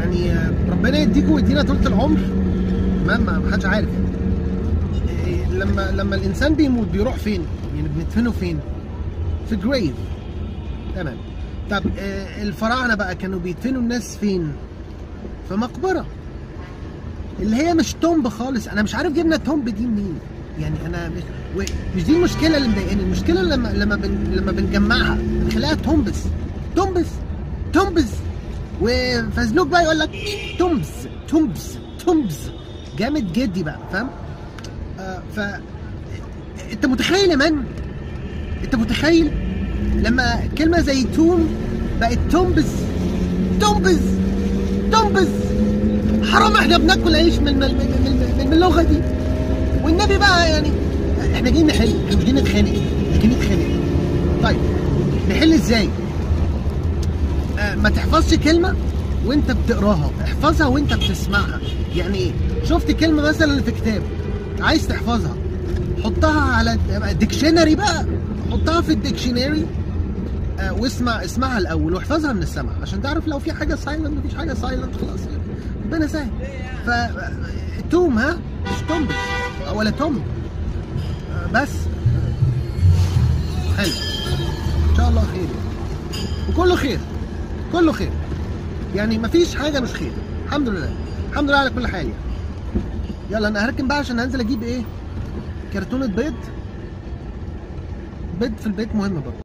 يعني آه، ربنا يديكم ويدينا طولة العمر تمام ما ما حدش عارف إيه، لما لما الانسان بيموت بيروح فين؟ يعني بندفنه فين؟ في جريف تمام طب آه، الفراعنه بقى كانوا بيدفنوا الناس فين؟ في مقبره اللي هي مش تومب خالص انا مش عارف جبنا تومب دي منين يعني انا مش, و- مش دي المشكله اللي مضايقاني المشكله لما لما بن لما بنجمعها بنخليها تومبس تومبس تومبس وفازلوك بقى يقول لك تومبس تومبس تومبس جامد جدي بقى فاهم؟ آه ف انت متخيل يا مان انت متخيل لما كلمه زي توم بقت تومبس تومبس تومبس حرام احنا بناكل عيش من من, من, من, من اللغه دي والنبي بقى يعني احنا جايين نحل احنا مش جايين نتخانق مش جايين نتخانق طيب نحل ازاي؟ آه ما تحفظش كلمه وانت بتقراها احفظها وانت بتسمعها يعني ايه شفت كلمه مثلا في كتاب عايز تحفظها حطها على ديكشنري بقى حطها في الديكشنري آه واسمع اسمعها الاول واحفظها من السمع عشان تعرف لو في حاجه سايلنت مفيش حاجه سايلنت خلاص ربنا سهل ف توم ها مش توم ولا توم آه بس حلو ان شاء الله خير وكله خير كله خير يعني مفيش حاجه مش خير الحمد لله الحمد لله على كل حال يعني. يلا انا هركن بقى عشان هنزل اجيب ايه كرتونه بيض بيض في البيت مهم برضه